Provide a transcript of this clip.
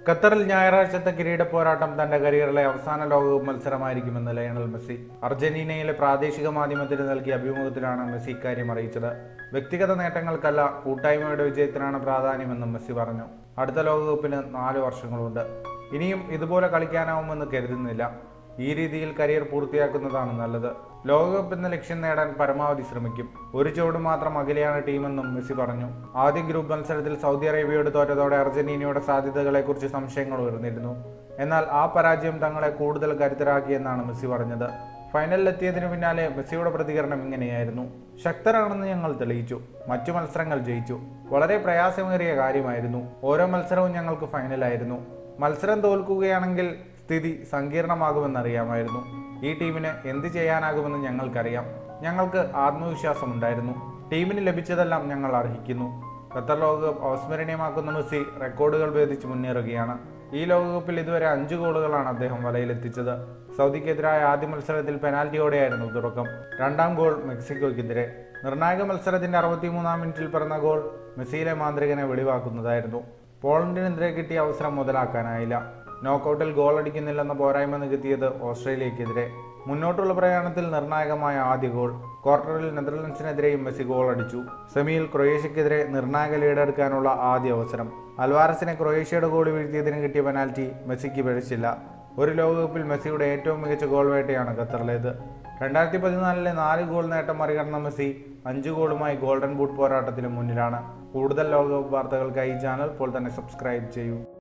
ഖത്തറിൽ ഞായറാഴ്ചത്തെ കിരീട പോരാട്ടം തന്റെ കരിയറിലെ അവസാന ലോകകപ്പ് മത്സരമായിരിക്കുമെന്ന് ലയണൽ മെസ്സി അർജന്റീനയിലെ പ്രാദേശിക മാധ്യമത്തിന് നൽകിയ അഭിമുഖത്തിലാണ് മെസ്സി ഇക്കാര്യം അറിയിച്ചത് വ്യക്തിഗത നേട്ടങ്ങൾക്കല്ല കൂട്ടായ്മയുടെ വിജയത്തിനാണ് പ്രാധാന്യമെന്നും മെസ്സി പറഞ്ഞു അടുത്ത ലോകകപ്പിന് നാല് വർഷങ്ങളുണ്ട് ഇനിയും ഇതുപോലെ കളിക്കാനാവുമെന്ന് കരുതുന്നില്ല ഈ രീതിയിൽ കരിയർ പൂർത്തിയാക്കുന്നതാണ് നല്ലത് ലോകകപ്പ് എന്ന ലക്ഷ്യം നേടാൻ പരമാവധി ശ്രമിക്കും ഒരു ചുവട് മാത്രം അകലെയാണ് ടീമെന്നും മെസ്സി പറഞ്ഞു ആദ്യ ഗ്രൂപ്പ് മത്സരത്തിൽ സൗദി അറേബ്യയോട് തോറ്റതോടെ അർജന്റീനയുടെ സാധ്യതകളെക്കുറിച്ച് സംശയങ്ങൾ ഉയർന്നിരുന്നു എന്നാൽ ആ പരാജയം തങ്ങളെ കൂടുതൽ കരുത്തരാക്കിയെന്നാണ് മെസ്സി പറഞ്ഞത് ഫൈനലിലെത്തിയതിനു പിന്നാലെ മെസ്സിയുടെ പ്രതികരണം ഇങ്ങനെയായിരുന്നു ശക്തരാണെന്ന് ഞങ്ങൾ തെളിയിച്ചു മറ്റു മത്സരങ്ങൾ ജയിച്ചു വളരെ പ്രയാസമേറിയ കാര്യമായിരുന്നു ഓരോ മത്സരവും ഞങ്ങൾക്ക് ഫൈനലായിരുന്നു മത്സരം തോൽക്കുകയാണെങ്കിൽ സ്ഥിതി സങ്കീർണമാകുമെന്നറിയാമായിരുന്നു ഈ ടീമിന് എന്ത് ചെയ്യാനാകുമെന്ന് ഞങ്ങൾക്കറിയാം ഞങ്ങൾക്ക് ആത്മവിശ്വാസമുണ്ടായിരുന്നു ടീമിന് ലഭിച്ചതെല്ലാം ഞങ്ങൾ അർഹിക്കുന്നു ഖത്തർ ലോകകപ്പ് അവസ്മരണീയമാക്കുന്ന മെസ്സി റെക്കോർഡുകൾ ഭേദിച്ച് മുന്നേറുകയാണ് ഈ ലോകകപ്പിൽ ഇതുവരെ അഞ്ച് ഗോളുകളാണ് അദ്ദേഹം വലയിലെത്തിച്ചത് സൗദിക്കെതിരായ ആദ്യ മത്സരത്തിൽ പെനാൽറ്റിയോടെയായിരുന്നു തുടക്കം രണ്ടാം ഗോൾ മെക്സിക്കോയ്ക്കെതിരെ നിർണായക മത്സരത്തിന്റെ അറുപത്തിമൂന്നാം മിനിറ്റിൽ പിറന്ന ഗോൾ മെസ്സിയിലെ മാന്ത്രികനെ വെളിവാക്കുന്നതായിരുന്നു പോളണ്ടിനെതിരെ കിട്ടിയ അവസരം മുതലാക്കാനായില്ല നോക്കൌട്ടിൽ ഗോൾ അടിക്കുന്നില്ലെന്ന പോരായ്മ നികത്തിയത് ഓസ്ട്രേലിയക്കെതിരെ മുന്നോട്ടുള്ള പ്രയാണത്തിൽ നിർണായകമായ ആദ്യ ഗോൾ ക്വാർട്ടറിൽ നെതർലൻഡ്സിനെതിരെയും മെസ്സി ഗോൾ അടിച്ചു സെമിയിൽ ക്രൊയേഷ്യക്കെതിരെ നിർണായക ലീഡെടുക്കാനുള്ള ആദ്യ അവസരം അൽവാരസിനെ ക്രൊയേഷ്യയുടെ ഗോൾ വീഴ്ത്തിയതിന് കിട്ടിയ പെനാൽറ്റി മെസ്സിക്ക് പിഴച്ചില്ല ഒരു ലോകകപ്പിൽ മെസ്സിയുടെ ഏറ്റവും മികച്ച ഗോൾ വേട്ടയാണ് ഖത്തറിലേത് രണ്ടായിരത്തി പതിനാലിലെ നാല് ഗോൾ നേട്ടം മറികടന്ന മെസ്സി അഞ്ച് ഗോളുമായി ഗോൾഡൻ ബൂട്ട് പോരാട്ടത്തിലും മുന്നിലാണ് കൂടുതൽ ലോകകപ്പ് വാർത്തകൾക്കായി ഈ ചാനൽ ഇപ്പോൾ തന്നെ സബ്സ്ക്രൈബ് ചെയ്യൂ